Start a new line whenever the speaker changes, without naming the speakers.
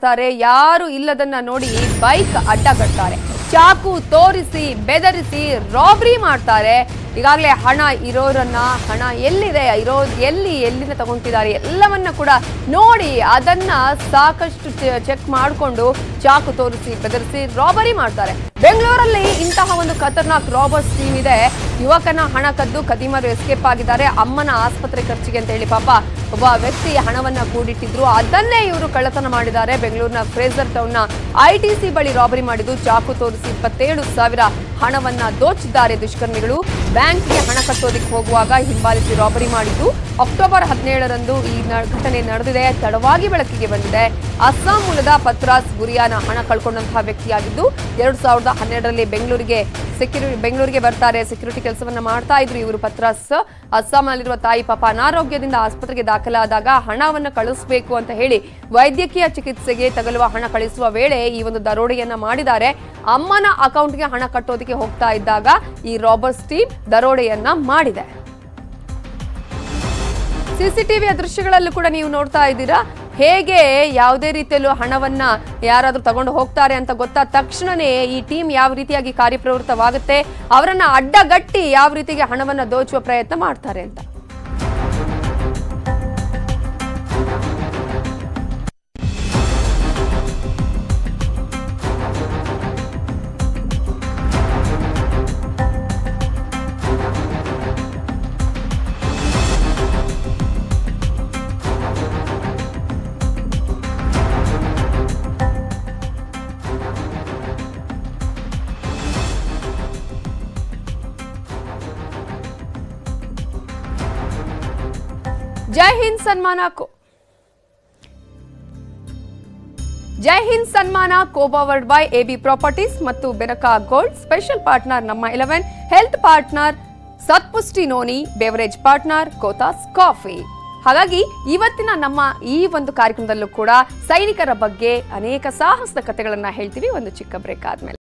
ಮಾಡ್ತಾರೆ ಯಾರು ಇಲ್ಲದನ್ನ ನೋಡಿ ಬೈಕ್ ಅಡ್ಡ ಕಟ್ತಾರೆ ಚಾಕು ತೋರಿಸಿ ಬೆದರಿಸಿ ರಾಬರಿ ಮಾಡ್ತಾರೆ ಈಗಾಗಲೇ ಹಣ ಇರೋರನ್ನ ಹಣ ಎಲ್ಲಿದೆ ಇರೋ ಎಲ್ಲಿ ಎಲ್ಲಿಂದ ತಗೊಂತಿದ್ದಾರೆ ಎಲ್ಲವನ್ನ ಕೂಡ ನೋಡಿ ಅದನ್ನ ಸಾಕಷ್ಟು ಚೆಕ್ ಮಾಡಿಕೊಂಡು ಚಾಕು ತೋರಿಸಿ ಬೆದರಿಸಿ ರಾಬರಿ ಮಾಡ್ತಾರೆ ಬೆಂಗಳೂರಲ್ಲಿ ಇಂತಹ ಒಂದು ಖತರ್ನಾಕ್ ರಾಬರ್ಸ್ ಟೀಮ್ ಇದೆ ಯುವಕನ ಹಣ ಕದ್ದು ಕದಿಮರು ಎಸ್ಕೇಪ್ ಆಗಿದ್ದಾರೆ ಅಮ್ಮನ ಆಸ್ಪತ್ರೆ ಖರ್ಚಿಗೆ ಅಂತ ಹೇಳಿ ಪಾಪ ಒಬ್ಬ ವ್ಯಕ್ತಿ ಹಣವನ್ನ ಕೂಡಿಟ್ಟಿದ್ರು ಅದನ್ನೇ ಇವರು ಕಳ್ಳತನ ಮಾಡಿದ್ದಾರೆ ಬೆಂಗಳೂರಿನ ಫ್ರೇಸರ್ ಟೌನ್ನ ಐಟಿಸಿ ಬಳಿ ರಾಬರಿ ಮಾಡಿದ್ದು ಚಾಕು ತೋರಿಸಿ ಇಪ್ಪತ್ತೇಳು ಸಾವಿರ ಹಣವನ್ನ ದೋಚಿದ್ದಾರೆ ದುಷ್ಕರ್ಮಿಗಳು ಬ್ಯಾಂಕ್ಗೆ ಹಣ ಕಟ್ಟೋದಕ್ಕೆ ಹೋಗುವಾಗ ಹಿಂಬಾಲಿಸಿ ರಾಬರಿ ಮಾಡಿದ್ದು ಅಕ್ಟೋಬರ್ ಹದಿನೇಳರಂದು ಈ ನ- ಘಟನೆ ನಡೆದಿದೆ ತಡವಾಗಿ ಬೆಳಕಿಗೆ ಬಂದಿದೆ ಅಸ್ಸಾಂ ಮೂಲದ ಪತ್ರಾಸ್ ಗುರಿಯಾನ ಹಣ ಕಳ್ಕೊಂಡಂತಹ ವ್ಯಕ್ತಿಯಾಗಿದ್ದು ಎರಡು ಸಾವಿರದ ಹನ್ನೆರಡರಲ್ಲಿ ಬೆಂಗಳೂರಿಗೆ ಸೆಕ್ಯೂರಿಟಿ ಬೆಂಗಳೂರಿಗೆ ಬರ್ತಾರೆ ಸೆಕ್ಯೂರಿಟಿ ಕೆಲಸವನ್ನ ಮಾಡ್ತಾ ಇದ್ರು ಇವರು ಪತ್ರಾಸ್ ಅಸ್ಸಾಂನಲ್ಲಿರುವ ತಾಯಿ ಪಾಪ ಅನಾರೋಗ್ಯದಿಂದ ಆಸ್ಪತ್ರೆಗೆ ದಾಖಲಾದಾಗ ಹಣವನ್ನು ಕಳಿಸಬೇಕು ಅಂತ ಹೇಳಿ ವೈದ್ಯಕೀಯ ಚಿಕಿತ್ಸೆಗೆ ತಗಲುವ ಹಣ ಕಳಿಸುವ ವೇಳೆ ಈ ಒಂದು ದರೋಡೆಯನ್ನ ಮಾಡಿದ್ದಾರೆ ಅಮ್ಮನ ಅಕೌಂಟ್ಗೆ ಹಣ ಕಟ್ಟೋದಕ್ಕೆ ಹೋಗ್ತಾ ಇದ್ದಾಗ ಈ ರಾಬರ್ಸ್ ಟೀಮ್ ದರೋಡೆಯನ್ನ ಮಾಡಿದೆ ಸಿಸಿಟಿವಿಯ ದೃಶ್ಯಗಳಲ್ಲೂ ಕೂಡ ನೀವು ನೋಡ್ತಾ ಇದ್ದೀರಾ ಹೇಗೆ ಯಾವುದೇ ರೀತಿಯಲ್ಲೂ ಹಣವನ್ನ ಯಾರಾದ್ರೂ ತಗೊಂಡು ಹೋಗ್ತಾರೆ ಅಂತ ಗೊತ್ತಾದ ತಕ್ಷಣನೇ ಈ ಟೀಮ್ ಯಾವ ರೀತಿಯಾಗಿ ಕಾರ್ಯಪ್ರವೃತ್ತವಾಗುತ್ತೆ ಅವರನ್ನ ಅಡ್ಡಗಟ್ಟಿ ಯಾವ ರೀತಿಗೆ ಹಣವನ್ನ ದೋಚುವ ಪ್ರಯತ್ನ ಮಾಡ್ತಾರೆ ಅಂತ ಜೈ ಹಿಂದ್ ಸನ್ಮಾನ ಕೋ ಜೈ ಹಿಂದ್ ಸನ್ಮಾನ ಕೋಬಾವರ್ಡ್ ಬೈ ಎಬಿ ಪ್ರಾಪರ್ಟೀಸ್ ಮತ್ತು ಬೆನಕಾ ಗೋಲ್ಡ್ ಸ್ಪೆಷಲ್ ಪಾರ್ಟ್ನರ್ ನಮ್ಮ eleven health partner Satpushti noni beverage partner Kothas coffee ಹಾಗಾಗಿ ಇವತ್ತಿನ ನಮ್ಮ ಈ ಒಂದು ಕಾರ್ಯಕ್ರಮದಲ್ಲೂ ಕೂಡ ಸೈನಿಕರ ಬಗ್ಗೆ ಅನೇಕ ಸಾಹಸದ ಕಥೆಗಳನ್ನ ಹೇಳ್ತೀವಿ ಒಂದು ಚಿಕ್ಕ ಬ್ರೇಕ್ ಆದ್ಮೇಲೆ